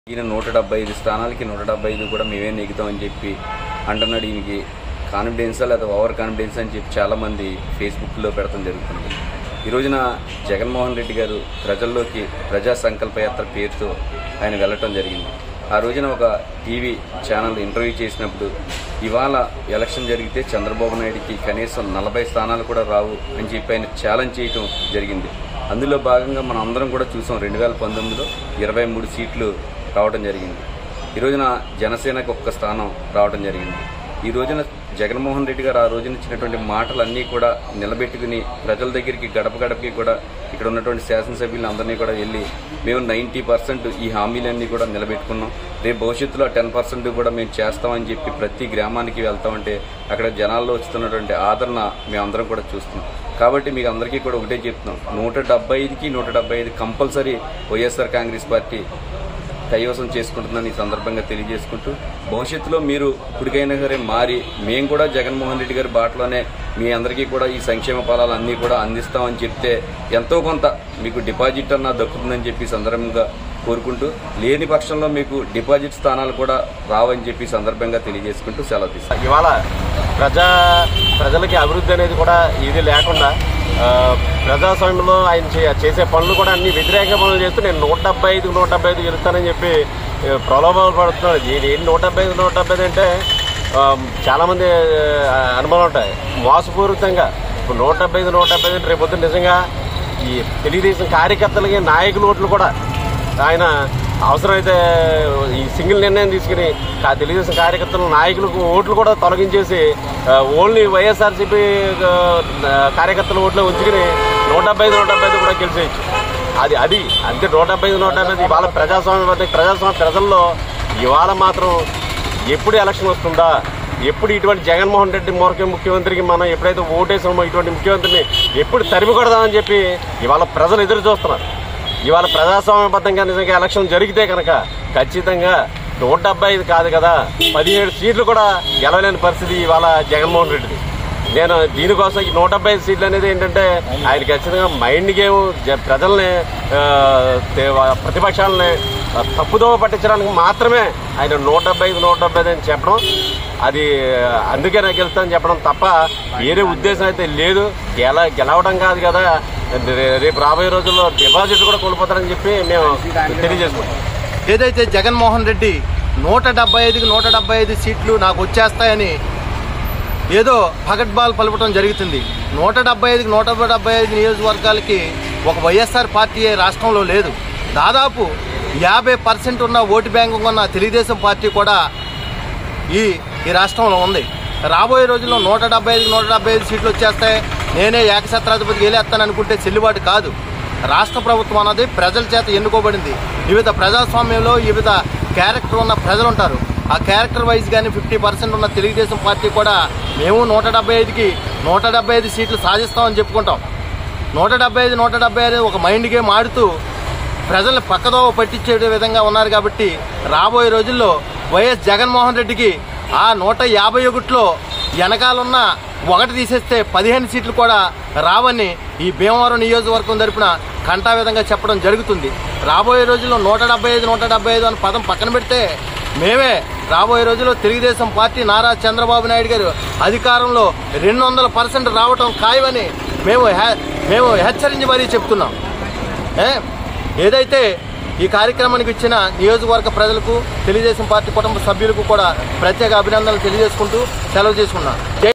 ఈయన నూట డెబ్బై ఐదు స్థానాలకి నూట డెబ్బై ఐదు కూడా మేమే నెగ్గుతామని చెప్పి అంటున్నాడు ఈయనకి కాన్ఫిడెన్సా లేదా ఓవర్ కాన్ఫిడెన్స్ అని చెప్పి చాలామంది ఫేస్బుక్లో పెడతాం జరుగుతుంది ఈ రోజున జగన్మోహన్ రెడ్డి గారు ప్రజల్లోకి ప్రజా సంకల్ప యాత్ర పేరుతో ఆయన వెళ్ళటం జరిగింది ఆ రోజున ఒక టీవీ ఛానల్ ఇంటర్వ్యూ చేసినప్పుడు ఇవాళ ఎలక్షన్ జరిగితే చంద్రబాబు నాయుడికి కనీసం నలభై స్థానాలు కూడా రావు అని చెప్పి ఆయన ఛాలెంజ్ చేయటం జరిగింది అందులో భాగంగా మనం అందరం కూడా చూసాం రెండు వేల పంతొమ్మిదిలో ఇరవై మూడు సీట్లు రావడం జరిగింది ఈ రోజున జనసేనకు ఒక్క స్థానం రావడం జరిగింది ఈ రోజున జగన్మోహన్ రెడ్డి గారు ఆ రోజున ఇచ్చినటువంటి మాటలన్నీ కూడా నిలబెట్టుకుని ప్రజల దగ్గరికి గడప గడపకి కూడా ఇక్కడ ఉన్నటువంటి శాసనసభ్యులు అందరినీ కూడా వెళ్ళి మేము నైంటీ పర్సెంట్ ఈ హామీలన్నీ కూడా నిలబెట్టుకున్నాం రేపు భవిష్యత్తులో టెన్ పర్సెంట్ కూడా మేము చేస్తామని చెప్పి ప్రతి గ్రామానికి వెళ్తామంటే అక్కడ జనాల్లో వస్తున్నటువంటి ఆదరణ మేమందరం కూడా చూస్తున్నాం కాబట్టి మీకు అందరికీ కూడా ఒకటే చెప్తున్నాం నూట డెబ్బై ఐదుకి నూట డెబ్బై ఐదు కంపల్సరీ వైఎస్ఆర్ కాంగ్రెస్ పార్టీ కైవసం చేసుకుంటుందని ఈ సందర్భంగా తెలియజేసుకుంటూ భవిష్యత్తులో మీరు ఇప్పటికైనా సరే మారి మేము కూడా జగన్మోహన్ రెడ్డి గారి బాటలోనే మీ అందరికీ కూడా ఈ సంక్షేమ ఫలాలు అన్నీ కూడా అందిస్తామని చెప్తే ఎంతో కొంత మీకు డిపాజిట్ అన్న దక్కుతుందని చెప్పి ఈ సందర్భంగా కోరుకుంటూ లేని పక్షంలో మీకు డిపాజిట్ స్థానాలు కూడా రావని చెప్పి ఈ సందర్భంగా తెలియజేసుకుంటూ సెలవు తీసుకుంటాం ఇవాళ ప్రజా ప్రజలకి అభివృద్ధి అనేది కూడా ఇది లేకుండా ఆ, ప్రజాస్వామ్యంలో ఆయన చే- చేసే పనులు కూడా అన్ని వ్యతిరేక పనులు చేస్తూ నేను నూట డెబ్బై ఐదు నూట డెబ్బై ఐదు గెలుస్తానని చెప్పి ఆ, ప్రలోభాలు పడుతున్నాడు ఇది ఏంటి నూట డెబ్బై ఐదు నూట డెబ్బై ఐదు అంటే ఆ, చాలామంది ఆ, అనుభవం ఉంటాయి మోసపూరితంగా ఇప్పుడు నూట డెబ్బై ఐదు నూట డెబ్బై ఐదు రేపు పొద్దున్న నిజంగా ఈ తెలుగుదేశం కార్యకర్తలకి నాయకుల ఓట్లు కూడా ఆయన అవసరమైతే ఈ సింగిల్ నిర్ణయం తీసుకుని కా- తెలుగుదేశం కార్యకర్తలు నాయకులకు ఓట్లు కూడా తొలగించేసి ఆ, ఓన్లీ వైఎస్ఆర్సీపీ ఆ, కార్యకర్తల ఓట్లు ఉంచుకుని నూట డెబ్బై ఐదు నూట డెబ్బై ఐదు కూడా గెలిచేయచ్చు అది అది అంతే నూట డెబ్బై ఐదు నూట డెబ్బై ఐదు ఇవాళ ప్రజాస్వామ్యం వద్ద ప్రజాస్వామ్య ప్రజల్లో ఇవాళ మాత్రం ఎప్పుడు ఎలక్షన్ వస్తుందా ఎప్పుడు ఇటువంటి జగన్మోహన్ రెడ్డి మూర్ఖ ముఖ్యమంత్రికి మనం ఎప్పుడైతే ఓటేసామో ఇటువంటి ముఖ్యమంత్రిని ఎప్పుడు తరిమి కొడదామని చెప్పి ఇవాళ ప్రజలు ఎదురు చూస్తున్నారు ఇవాళ ప్రజాస్వామ్యబద్ధంగా నిజంగా ఎలక్షన్ జరిగితే కనుక ఖచ్చితంగా నూట డెబ్బై ఐదు కాదు కదా పదిహేడు సీట్లు కూడా గెలవలేని పరిస్థితి ఇవాళ జగన్మోహన్ రెడ్డిది నేను దీనికోసం ఈ నూట డెబ్బై ఐదు సీట్లు అనేది ఏంటంటే ఆయన ఖచ్చితంగా మైండ్ గేమ్ జ- ప్రజల్ని ఆ, తే- ప్రతిపక్షాలని ఆ, తప్పుదోవ పట్టించడానికి మాత్రమే ఆయన నూట డెబ్బై ఐదు నూట డెబ్బై ఐదు అని చెప్పడం అది అందుకే నాకు గెలుస్తానని చెప్పడం తప్ప వేరే ఉద్దేశం అయితే లేదు గెల గెలవడం కాదు కదా రే- రేపు రాబోయే రోజుల్లో డిపాజిట్ కూడా కోల్పోతారని చెప్పి మేము తెలియజేసుకుంటాం ఏదైతే జగన్మోహన్ రెడ్డి నూట డెబ్బై ఐదుకి నూట డెబ్బై ఐదు సీట్లు నాకు వచ్చేస్తాయని ఏదో పగడ్బాల్ పలపడం జరుగుతుంది నూట డెబ్బై ఐదుకి నూట డెబ్బై ఐదు నియోజకవర్గాలకి ఒక వైఎస్ఆర్ పార్టీ రాష్ట్రంలో లేదు దాదాపు యాభై పర్సెంట్ ఉన్న ఓటు బ్యాంకు ఉన్న తెలుగుదేశం పార్టీ కూడా ఈ ఈ రాష్ట్రంలో ఉంది రాబోయే రోజుల్లో నూట డెబ్బై ఐదు నూట డెబ్బై ఐదు సీట్లు వచ్చేస్తాయి నేనే ఏకఛత్రాధిపతికి వెళ్ళేస్తాను అనుకుంటే చెల్లుబాటు కాదు రాష్ట్ర ప్రభుత్వం అన్నది ప్రజల చేత ఎన్నుకోబడింది వివిధ ప్రజాస్వామ్యంలో వివిధ క్యారెక్టర్ ఉన్న ప్రజలు ఉంటారు ఆ క్యారెక్టర్ వైజ్ కానీ ఫిఫ్టీ పర్సెంట్ ఉన్న తెలుగుదేశం పార్టీ కూడా మేము నూట డెబ్బై ఐదుకి నూట డెబ్బై ఐదు సీట్లు సాధిస్తామని చెప్పుకుంటాం నూట డెబ్బై ఐదు నూట డెబ్బై ఐదు ఒక మైండ్ గేమ్ ఆడుతూ ప్రజల్ని పక్కదోవ పట్టించే విధంగా ఉన్నారు కాబట్టి రాబోయే రోజుల్లో వైఎస్ జగన్మోహన్ రెడ్డికి ఆ నూట యాభై ఒకటిలో వెనకాలన్న ఒకటి తీసేస్తే పదిహేను సీట్లు కూడా రావని ఈ భీమవరం నియోజకవర్గం తరపున కంటా విధంగా చెప్పడం జరుగుతుంది రాబోయే రోజుల్లో నూట డెబ్బై ఐదు నూట డెబ్బై ఐదు అని పదం పక్కన పెడితే మేమే రాబోయే రోజుల్లో తెలుగుదేశం పార్టీ నారా చంద్రబాబు నాయుడు గారు అధికారంలో రెండు వందల పర్సెంట్ రావటం ఖాయమని మేము హె- మేము హెచ్చరించి మరీ చెప్తున్నాం ఏ? ఏదైతే ఈ కార్యక్రమానికి ఇచ్చిన నియోజకవర్గ ప్రజలకు తెలుగుదేశం పార్టీ కుటుంబ సభ్యులకు కూడా ప్రత్యేక అభినందనలు తెలియజేసుకుంటూ సెలవు చేసుకున్నాం జై